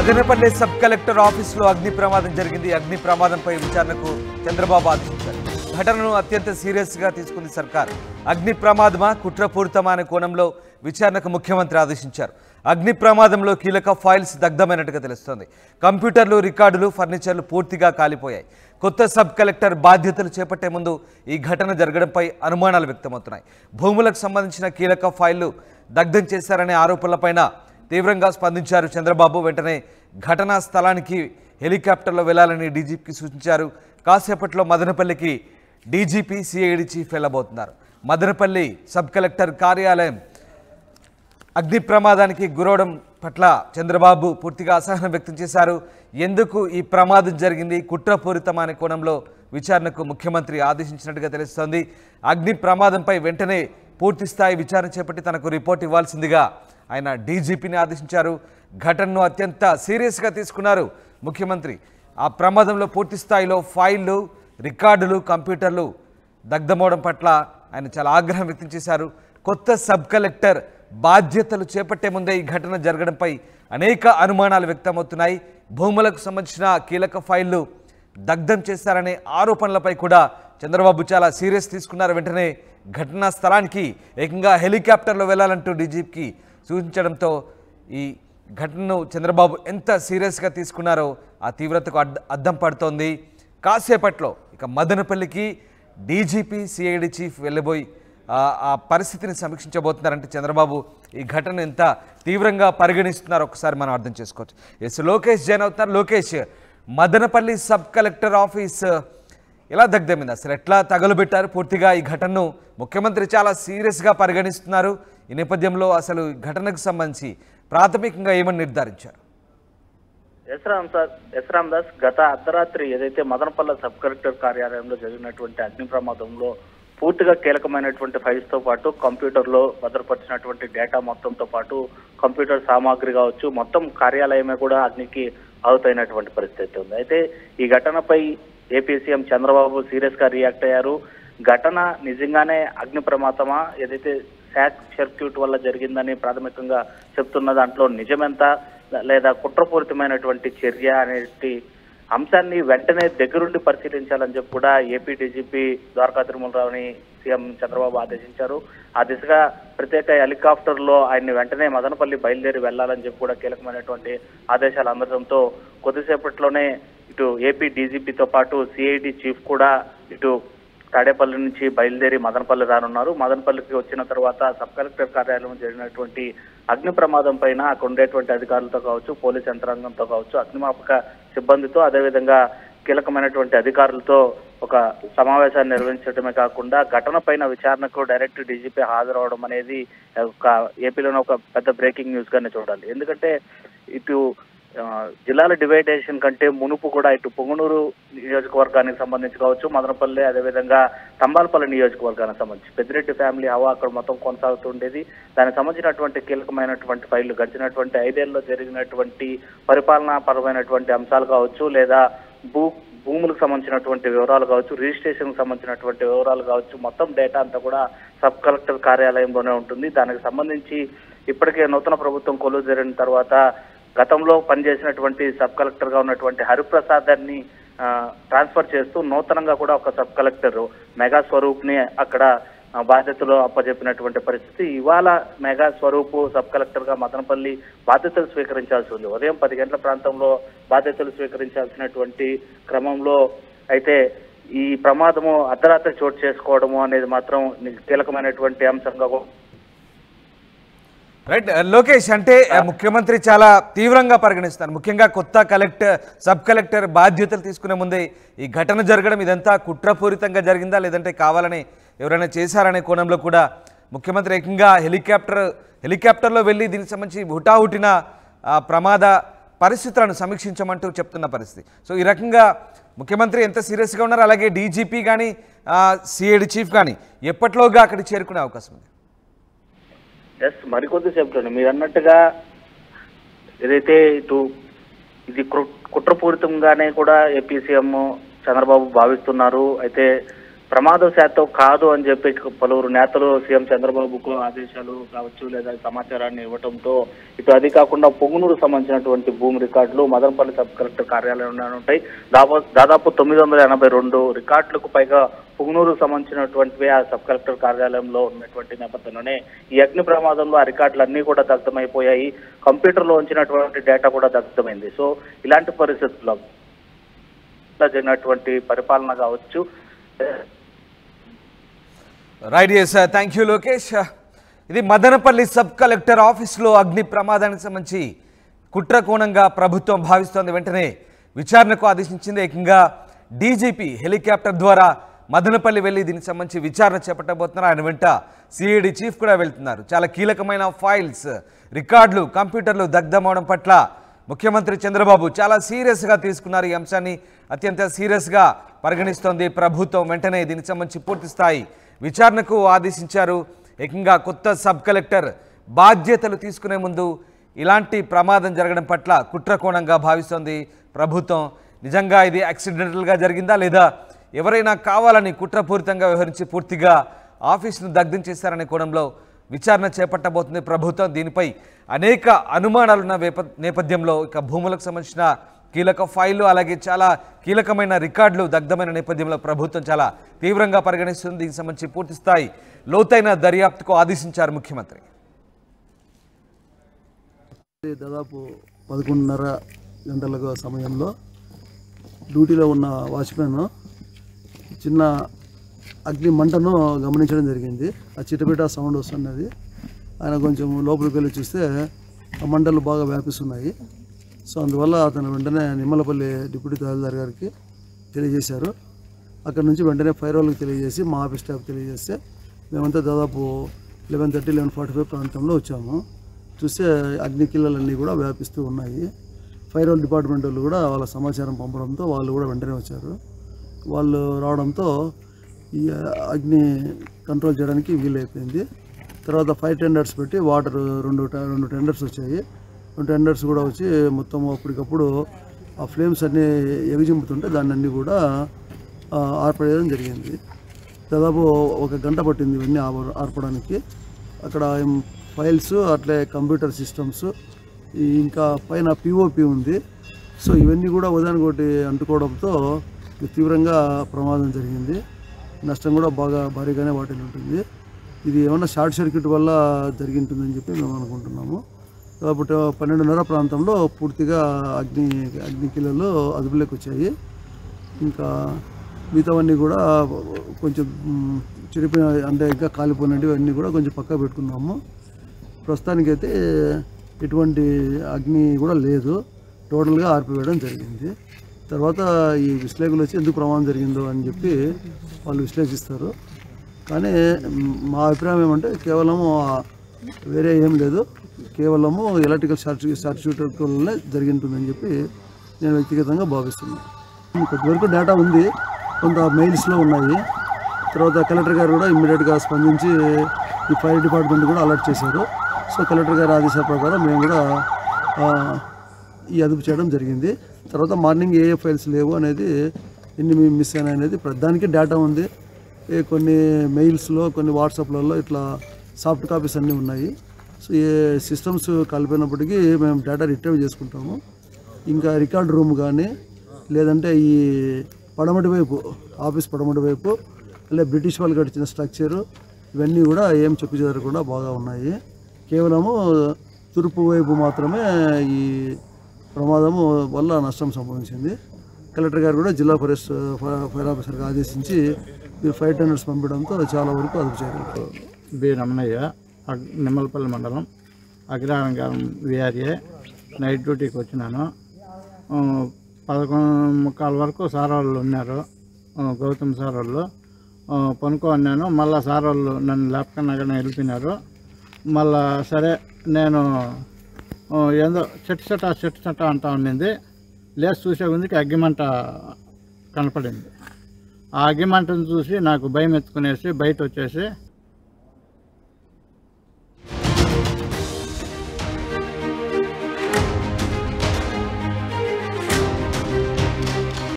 Madanapalle sub collector ఆఫీసులో అగ్ని ప్రమాదం జరిగింది అగ్ని ప్రమాదంపై విచారణకు చంద్రబాబు ఆదేశించారు ఘటనను అత్యంత సీరియస్ గా తీసుకుంది సర్కార్ అగ్ని ప్రమాదమా కుట్రపూరితమా అనే కోణంలో విచారణకు ముఖ్యమంత్రి ఆదేశించారు అగ్ని ప్రమాదంలో కీలక ఫైల్స్ దగ్ధమైనట్టుగా తెలుస్తోంది కంప్యూటర్లు రికార్డులు ఫర్నిచర్లు పూర్తిగా కాలిపోయాయి కొత్త సబ్ కలెక్టర్ బాధ్యతలు చేపట్టే ముందు ఈ ఘటన జరగడంపై అనుమానాలు వ్యక్తమవుతున్నాయి భూములకు సంబంధించిన కీలక ఫైళ్లు దగ్ధం చేశారనే ఆరోపణలపైన తీవ్రంగా స్పందించారు చంద్రబాబు వెంటనే ఘటనా స్థలానికి హెలికాప్టర్లో వెళ్లాలని డీజీపీకి సూచించారు కాసేపట్లో మదనపల్లికి డీజీపీ సిఐడి చీఫ్ వెళ్ళబోతున్నారు మదనపల్లి సబ్ కలెక్టర్ కార్యాలయం అగ్ని ప్రమాదానికి గురవడం పట్ల చంద్రబాబు పూర్తిగా అసహనం వ్యక్తం చేశారు ఎందుకు ఈ ప్రమాదం జరిగింది కుట్రపూరితమా అనే కోణంలో విచారణకు ముఖ్యమంత్రి ఆదేశించినట్టుగా తెలుస్తోంది అగ్ని ప్రమాదంపై వెంటనే పూర్తి స్థాయి విచారణ చేపట్టి తనకు రిపోర్ట్ ఇవ్వాల్సిందిగా ఆయన డీజీపీని ఆదేశించారు ఘటనను అత్యంత సీరియస్గా తీసుకున్నారు ముఖ్యమంత్రి ఆ ప్రమాదంలో పూర్తి స్థాయిలో ఫైళ్లు రికార్డులు కంప్యూటర్లు దగ్ధమవడం పట్ల ఆయన చాలా ఆగ్రహం వ్యక్తం చేశారు కొత్త సబ్ కలెక్టర్ బాధ్యతలు చేపట్టే ముందే ఈ ఘటన జరగడంపై అనేక అనుమానాలు వ్యక్తమవుతున్నాయి భూములకు సంబంధించిన కీలక ఫైళ్లు దగ్ధం చేశారనే ఆరోపణలపై కూడా చంద్రబాబు చాలా సీరియస్ తీసుకున్నారు వెంటనే ఘటనా స్థలానికి ఏకంగా హెలికాప్టర్లో వెళ్ళాలంటూ డీజీపీకి సూచించడంతో ఈ ఘటనను చంద్రబాబు ఎంత సీరియస్గా తీసుకున్నారో ఆ తీవ్రతకు అడ్ అద్దం పడుతోంది కాసేపట్లో ఇక మదనపల్లికి డీజీపీ సిఐడి చీఫ్ వెళ్ళబోయి ఆ ఆ పరిస్థితిని సమీక్షించబోతున్నారంటే చంద్రబాబు ఈ ఘటన ఎంత తీవ్రంగా పరిగణిస్తున్నారు ఒకసారి మనం అర్థం చేసుకోవచ్చు ఎస్ లోకేష్ జైన్ అవుతున్నారు Lokesh Madanapalle sub collector office ఎలా దగ్ధమైంది అసలు ఎట్లా తగలుబెట్టారు పూర్తిగా ఈ ఘటనను ముఖ్యమంత్రి చాలా సీరియస్గా పరిగణిస్తున్నారు ఈ నేపథ్యంలో అసలు ఈ ఘటనకు సంబంధించి ప్రాథమికంగా ఏమని నిర్ధారించారు S Ram sir S Ram Das గత అర్ధరాత్రి ఏదైతే మదనపల్లె సబ్ కలెక్టర్ కార్యాలయంలో జరిగినటువంటి అగ్ని ప్రమాదంలో పూర్తిగా కీలకమైనటువంటి ఫైల్స్ తో పాటు కంప్యూటర్ లో భద్రపరిచినటువంటి డేటా మొత్తంతో పాటు కంప్యూటర్ సామాగ్రి కావచ్చు మొత్తం కార్యాలయమే కూడా అగ్నికి అవుతైనటువంటి పరిస్థితి ఉంది అయితే ఈ ఘటనపై ఏపీ సీఎం చంద్రబాబు సీరియస్ గా రియాక్ట్ అయ్యారు ఘటన నిజంగానే అగ్ని ప్రమాదమా ఏదైతే శాక్ సర్క్యూట్ వల్ల జరిగిందని ప్రాథమికంగా చెప్తున్న దాంట్లో నిజమెంత లేదా కుట్రపూరితమైనటువంటి చర్య అనేటి అంశాన్ని వెంటనే దగ్గరుండి పరిశీలించాలని చెప్పి కూడా ఏపీ డీజీపీ ద్వారకా తిరుమలరావుని సీఎం చంద్రబాబు ఆదేశించారు ఆ దిశగా ప్రత్యేక హెలికాప్టర్ లో ఆయన్ని వెంటనే మదనపల్లి బయలుదేరి వెళ్లాలని చెప్పి కూడా కీలకమైనటువంటి ఆదేశాలు అందడంతో కొద్దిసేపట్లోనే ఇటు ఏపీ డీజీపీతో పాటు సిఐడి చీఫ్ కూడా ఇటు తాడేపల్లి నుంచి బయలుదేరి మదనపల్లి రానున్నారు మదనపల్లికి వచ్చిన తర్వాత సబ్ కలెక్టర్ కార్యాలయం జరిగినటువంటి అగ్ని ప్రమాదం పైన అక్కడ ఉండేటువంటి అధికారులతో కావచ్చు పోలీస్ యంత్రాంగంతో కావచ్చు అగ్నిమాపక సిబ్బందితో అదేవిధంగా కీలకమైనటువంటి అధికారులతో ఒక సమావేశాన్ని నిర్వహించడమే కాకుండా ఘటన పైన విచారణకు డైరెక్ట్ డీజీపీ హాజరవడం అనేది ఒక ఏపీలోనే ఒక పెద్ద బ్రేకింగ్ న్యూస్ గానే చూడాలి ఎందుకంటే ఇటు ఆ, జిల్లాల డివైడేషన్ కంటే మునుపు కూడా ఇటు పొంగనూరు నియోజకవర్గానికి సంబంధించి కావచ్చు మదనపల్లి అదేవిధంగా తంబాలపల్లి నియోజకవర్గానికి సంబంధించి పెద్దిరెడ్డి ఫ్యామిలీ హవా అక్కడ మొత్తం కొనసాగుతుండేది దానికి సంబంధించినటువంటి కీలకమైనటువంటి ఫైళ్లు గడిచినటువంటి ఐదేళ్లలో జరిగినటువంటి పరిపాలనా పరమైనటువంటి అంశాలు కావచ్చు లేదా భూ భూములకు సంబంధించినటువంటి వివరాలు కావచ్చు రిజిస్ట్రేషన్ సంబంధించినటువంటి వివరాలు కావచ్చు మొత్తం డేటా అంతా కూడా సబ్ కలెక్టర్ కార్యాలయంలోనే ఉంటుంది దానికి సంబంధించి ఇప్పటికే నూతన ప్రభుత్వం కొలువు జరిగిన తర్వాత గతంలో పనిచేసినటువంటి సబ్ కలెక్టర్ గా ఉన్నటువంటి హరిప్రసాదాన్ని ఆ, ట్రాన్స్ఫర్ చేస్తూ నూతనంగా కూడా ఒక సబ్ కలెక్టర్ మెగా స్వరూప్ ని అక్కడ ఆ, బాధ్యతలు అప్పచెప్పినటువంటి పరిస్థితి ఇవాళ మెగా స్వరూప్ సబ్ కలెక్టర్ గా మదనపల్లి బాధ్యతలు స్వీకరించాల్సి ఉంది ఉదయం పది గంటల ప్రాంతంలో బాధ్యతలు స్వీకరించాల్సినటువంటి క్రమంలో అయితే ఈ ప్రమాదము అర్ధరాత్రి చోటు చేసుకోవడము అనేది మాత్రం కీలకమైనటువంటి అంశంగా రైట్ లోకేష్ అంటే ముఖ్యమంత్రి చాలా తీవ్రంగా పరిగణిస్తారు ముఖ్యంగా కొత్త కలెక్టర్ సబ్ కలెక్టర్ బాధ్యతలు తీసుకునే ముందే ఈ ఘటన జరగడం ఇదంతా కుట్రపూరితంగా జరిగిందా లేదంటే కావాలని ఎవరైనా చేశారనే కోణంలో కూడా ముఖ్యమంత్రి ఏకంగా హెలికాప్టర్ హెలికాప్టర్లో వెళ్ళి దీనికి సంబంధించి హుటాహుటిన ఆ, ప్రమాద పరిస్థితులను సమీక్షించమంటూ చెప్తున్న పరిస్థితి సో ఈ రకంగా ముఖ్యమంత్రి ఎంత సీరియస్గా ఉన్నారు అలాగే డీజీపీ కానీ సిఐడి చీఫ్ కానీ ఎప్పట్లోగా అక్కడికి చేరుకునే అవకాశం ఉంది ఎస్ మరికొద్ది సేపట్లో మీరు అన్నట్టుగా ఏదైతే ఇటు ఇది కుట్ర- కుట్రపూరితంగానే కూడా ఏపీ సీఎం చంద్రబాబు భావిస్తున్నారు అయితే ప్రమాదశాతం కాదు అని చెప్పి పలువురు నేతలు సీఎం చంద్రబాబుకు ఆదేశాలు కావచ్చు లేదా సమాచారాన్ని ఇవ్వడంతో ఇటు అది కాకుండా పొంగునూరు సంబంధించినటువంటి భూమి రికార్డులు మదనపల్లి సబ్ కలెక్టర్ కార్యాలయంలో ఉంటాయి దాదాపు దాదాపు తొమ్మిది వందల ఎనభై రెండు రికార్డులకు పైగా పుంగనూరు సంబంధించినటువంటివి ఆ సబ్ కలెక్టర్ కార్యాలయంలో ఉన్నటువంటి నేపథ్యంలోనే ఈ అగ్ని ప్రమాదంలో ఆ రికార్డులన్నీ కూడా దగ్ధమైపోయాయి కంప్యూటర్లో ఉంచినటువంటి డేటా కూడా దగ్ధమైంది సో ఇలాంటి పరిస్థితుల్లో జరిగినటువంటి పరిపాలన కావచ్చు right yes thank you Lokesh ఇది మదనపల్లి సబ్ కలెక్టర్ ఆఫీస్లో అగ్ని ప్రమాదానికి సంబంధించి కుట్ర కోణంగా ప్రభుత్వం భావిస్తోంది వెంటనే విచారణకు ఆదేశించింది ఏకంగా డీజీపీ హెలికాప్టర్ ద్వారా మదనపల్లి వెళ్ళి దీనికి సంబంధించి విచారణ చేపట్టబోతున్నారు ఆయన వెంట సిఐడి చీఫ్ కూడా వెళ్తున్నారు చాలా కీలకమైన ఫైల్స్ రికార్డులు కంప్యూటర్లు దగ్ధమవడం పట్ల ముఖ్యమంత్రి చంద్రబాబు చాలా సీరియస్గా తీసుకున్నారు ఈ అంశాన్ని అత్యంత సీరియస్గా పరిగణిస్తోంది ప్రభుత్వం వెంటనే దీనికి సంబంధించి పూర్తి స్థాయి విచారణకు ఆదేశించారు ఏకంగా కొత్త సబ్ కలెక్టర్ బాధ్యతలు తీసుకునే ముందు ఇలాంటి ప్రమాదం జరగడం పట్ల కుట్రకోణంగా భావిస్తోంది ప్రభుత్వం నిజంగా ఇది యాక్సిడెంటల్గా జరిగిందా లేదా ఎవరైనా కావాలని కుట్రపూరితంగా వ్యవహరించి పూర్తిగా ఆఫీసును దగ్ధం చేశారనే కోణంలో విచారణ చేపట్టబోతుంది ప్రభుత్వం దీనిపై అనేక అనుమానాలున్న వేప- నేపథ్యంలో ఇక భూములకు సంబంధించిన కీలక ఫైళ్లు అలాగే చాలా కీలకమైన రికార్డులు దగ్ధమైన నేపథ్యంలో ప్రభుత్వం చాలా తీవ్రంగా పరిగణిస్తుంది దీనికి సంబంధించి పూర్తి స్థాయి లోతైన దర్యాప్తుకు ఆదేశించారు ముఖ్యమంత్రి దాదాపు పదకొండున్నర గంటల సమయంలో డ్యూటీలో ఉన్న వాచ్మెన్ చిన్న అగ్ని మంటను గమనించడం జరిగింది ఆ చిటపిట సౌండ్ వస్తున్నది ఆయన కొంచెం లోపలికి వెళ్ళి చూస్తే ఆ మంటలు బాగా వ్యాపిస్తున్నాయి సో అందువల్ల అతను వెంటనే నిమ్మలపల్లి డిప్యూటీ తహసీల్దార్ గారికి తెలియజేశారు అక్కడ నుంచి వెంటనే ఫైర్ వాళ్ళకి తెలియజేసి మా ఆఫీస్ స్టాఫ్ తెలియజేస్తే మేమంతా దాదాపు eleven thirty eleven forty five ప్రాంతంలో వచ్చాము చూస్తే అగ్ని కిల్లలన్నీ కూడా వ్యాపిస్తూ ఉన్నాయి ఫైర్ వాళ్ళ డిపార్ట్మెంట్ వాళ్ళు కూడా వాళ్ళ సమాచారం పంపడంతో వాళ్ళు కూడా వెంటనే వచ్చారు వాళ్ళు రావడంతో ఈ అగ్ని కంట్రోల్ చేయడానికి వీలైపోయింది తర్వాత ఫైవ్ టెండర్స్ పెట్టి వాటర్ రెండు ట- రెండు టెండర్స్ వచ్చాయి రెండు టెండర్స్ కూడా వచ్చి మొత్తం అప్పటికప్పుడు ఆ ఫ్లేమ్స్ అన్నీ ఎగజింపుతుంటే దాన్ని అన్నీ కూడా ఆ, ఆర్పడేయడం జరిగింది దాదాపు ఒక గంట పట్టింది ఇవన్నీ ఆవ- ఆర్పడానికి అక్కడ ఏం ఫైల్స్ అట్లే కంప్యూటర్ సిస్టమ్స్ ఇంకా పైన పిఓపి ఉంది సో ఇవన్నీ కూడా ఉదాహరణకోటి అంటుకోవడంతో తీవ్రంగా ప్రమాదం జరిగింది నష్టం కూడా బాగా భారీగానే వాటిల్ ఉంటుంది ఇది ఏమన్నా షార్ట్ సర్క్యూట్ వల్ల జరిగి ఉంటుందని చెప్పి మేము అనుకుంటున్నాము కాబట్టి పన్నెండున్నర ప్రాంతంలో పూర్తిగా అగ్ని అగ్ని కిల్లలు అదుపులోకి వచ్చాయి ఇంకా మిగతావన్నీ కూడా కొంచెం మ్, చెడిపోయిన అంటే ఇంకా కాలిపోయినవి అన్నీ కూడా కొంచెం పక్క పెట్టుకున్నాము ప్రస్తుతానికైతే ఎటువంటి అగ్ని కూడా లేదు టోటల్గా ఆర్పివేయడం జరిగింది తర్వాత ఈ విశ్లేషకులు వచ్చి ఎందుకు ప్రమాదం జరిగిందో అని చెప్పి వాళ్ళు విశ్లేషిస్తారు కానీ మ్, మా అభిప్రాయం ఏమంటే కేవలము ఆ వేరే ఏం లేదు కేవలము ఎలక్ట్రికల్ షార్ట్ షార్ట్ షూటర్ వల్లనే జరిగి ఉంటుందని చెప్పి నేను వ్యక్తిగతంగా భావిస్తున్నాను కొద్దివరకు డేటా ఉంది కొంత మెయిల్స్లో ఉన్నాయి తర్వాత కలెక్టర్ గారు కూడా ఇమ్మీడియట్గా స్పందించి ఈ ఫైర్ డిపార్ట్మెంట్ కూడా అలర్ట్ చేశారు సో కలెక్టర్ గారి ఆదేశాల ప్రకారం మేము కూడా ఆ, ఈ అదుపు చేయడం జరిగింది తర్వాత మార్నింగ్ ఏ ఏ ఫైల్స్ లేవు అనేది ఎన్ని మీ మిస్ అయినాయి అనేది ప్రధానికి డేటా ఉంది ఏ కొన్ని మెయిల్స్లో కొన్ని వాట్సాప్లలో ఇట్లా సాఫ్ట్ కాపీస్ అన్నీ ఉన్నాయి సో ఏ సిస్టమ్స్ కలిపినప్పటికీ మేము డేటా రిట్రైవ్ చేసుకుంటాము ఇంకా రికార్డ్ రూమ్ కానీ లేదంటే ఈ పడమటి వైపు ఆఫీస్ పడమటి వైపు లేదా బ్రిటిష్ వాళ్ళు కట్టించిన స్ట్రక్చరు ఇవన్నీ కూడా ఏం చెప్పు జరగకుండా బాగా ఉన్నాయి కేవలము తూర్పు వైపు మాత్రమే ఈ ప్రమాదము వల్ల నష్టం సంభవించింది కలెక్టర్ గారు కూడా జిల్లా ఫారెస్ట్ ఫైర్ ఆఫీసర్గా ఆదేశించి ఈ ఫైర్ టెండర్స్ పంపడంతో చాలా వరకు అదుపు చేయగలుగుతారు బి రమణయ్య అగ్- నిమ్మలపల్లి మండలం అగ్రహారం విఆర్ఏ నైట్ డ్యూటీకి వచ్చినాను ఆ, పదకొండు ముక్కాల వరకు సార్ వాళ్ళు ఉన్నారు ఆ, గౌతమ్ సార్ వాళ్ళు ఆ, పనుకో అన్నాను మళ్ళా సార్ వాళ్ళు నన్ను లేపకన్నాగానే వెళ్ళిపోయినారు మళ్ళా సరే నేను ఆ, ఏందో చెట్టు చెట్ట చెట్టు చెట్ట అంటా ఉండింది లేచి చూసే ముందుకి అగ్గిమంట కనపడింది ఆ అగ్గిమంటను చూసి నాకు భయం ఎత్తుకునేసి బయట వచ్చేసి